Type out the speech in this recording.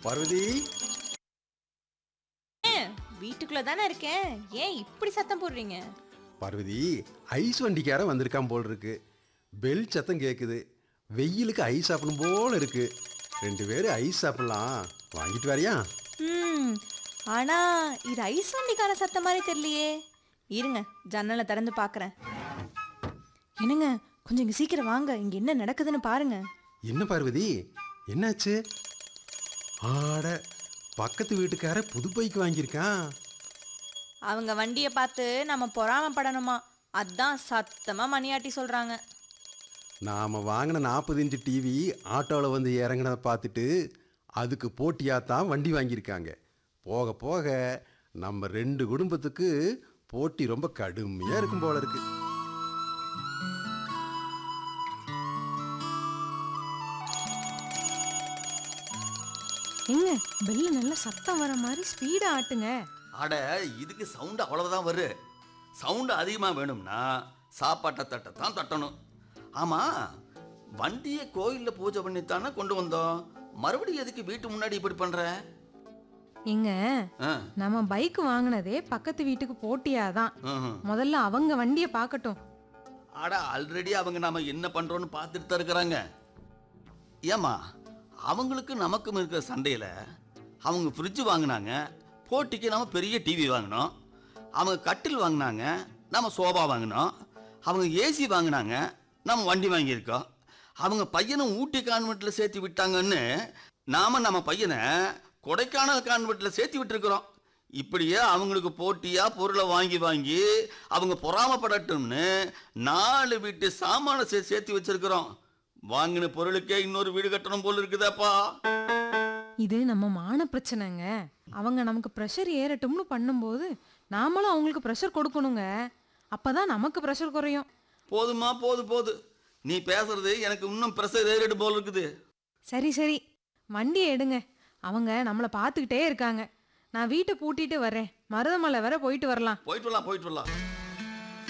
பார்வதி வீட்டுக்குள்ள தானே இருக்கேன் ஏன் இப்படி சத்தம் போடுறீங்க பார்வதி ஐஸ் வண்டிக்காரன் வந்திருக்கான் போல் இருக்கு பெல் சத்தம் கேட்குது வெயிலுக்கு ஐஸ் சாப்பிடணும் போல இருக்கு ரெண்டு பேரும் ஐஸ் சாப்பிடலாம் வாங்கிட்டு வரியா ம் ஆனா இது ஐஸ் வண்டிக்கார சத்தம் மாதிரி தெரியலையே இருங்க ஜன்னலை திறந்து பார்க்கறேன் என்னங்க கொஞ்சம் இங்க சீக்கிரம் வாங்க இங்க என்ன நடக்குதுன்னு பாருங்க என்ன பார்வதி என்னாச்சு ஆட பக்கத்து வீட்டுக்கார புது பைக் வாங்கியிருக்கான் அவங்க வண்டியை பார்த்து நம்ம பொறாமப்படணுமா அதான் சத்தமா மணியாட்டி சொல்றாங்க நாம் வாங்கின நாற்பது இன்ச்சு டிவி ஆட்டோவில் வந்து இறங்கினதை பார்த்துட்டு அதுக்கு போட்டியாக தான் வண்டி வாங்கியிருக்காங்க போக போக நம்ம ரெண்டு குடும்பத்துக்கு போட்டி ரொம்ப கடுமையாக இருக்கும் போல இருக்கு எங்க பெல்லு நல்ல சத்தம் வர மாதிரி ஸ்பீடா ஆட்டுங்க அட இதுக்கு சவுண்டு அவ்வளவுதான் வரும் சவுண்டு அதிகமாக வேணும்னா சாப்பாட்டை தட்டை தான் தட்டணும் ஆமாம் வண்டியை கோயிலில் பூஜை பண்ணித்தானே கொண்டு வந்தோம் மறுபடியும் எதுக்கு வீட்டு முன்னாடி இப்படி பண்ணுற எங்க ஆ நம்ம பைக் வாங்கினதே பக்கத்து வீட்டுக்கு போட்டியாதான் ம்ஹும். முதல்ல அவங்க வண்டியை பார்க்கட்டும் அட ஆல்ரெடி அவங்க நாம என்ன பண்ணுறோன்னு பார்த்துட்டு தான் இருக்கிறாங்க ஏம்மா அவங்களுக்கு நமக்கும் இருக்கிற சண்டையில் அவங்க ஃப்ரிட்ஜ் வாங்கினாங்க போட்டிக்கு நம்ம பெரிய டிவி வாங்கினோம் அவங்க கட்டில் வாங்கினாங்க நம்ம சோபா வாங்கினோம் அவங்க ஏசி வாங்கினாங்க நம்ம வண்டி வாங்கியிருக்கோம் அவங்க பையனை ஊட்டி கான்வெண்ட்டில் சேர்த்து விட்டாங்கன்னு நாம் நம்ம பையனை கொடைக்கானல் கான்வெண்ட்டில் சேர்த்து விட்டுருக்குறோம் இப்படியே அவங்களுக்கு போட்டியாக பொருளை வாங்கி வாங்கி அவங்க பொறாமப்படட்டும்னு நாலு வீட்டு சாமானை சே சேர்த்து வச்சிருக்கிறோம் வாங்கின பொருளுக்கே இன்னொரு வீடு கட்டணும் போல இருக்குதாப்பா இது நம்ம மான பிரச்சனைங்க அவங்க நமக்கு ப்ரெஷர் ஏறட்டும்னு பண்ணும்போது நாமளும் அவங்களுக்கு ப்ரெஷர் கொடுக்கணுங்க அப்பதான் நமக்கு ப்ரெஷர் குறையும் போதுமா போது போது நீ பேசுறது எனக்கு இன்னும் ப்ரெஷர் ஏறிடு போல இருக்குது சரி சரி வண்டியை எடுங்க அவங்க நம்மளை பார்த்துக்கிட்டே இருக்காங்க நான் வீட்டை பூட்டிட்டு வரேன் மருதமலை வர போயிட்டு வரலாம் போயிட்டு வரலாம் போயிட்டு வரலாம்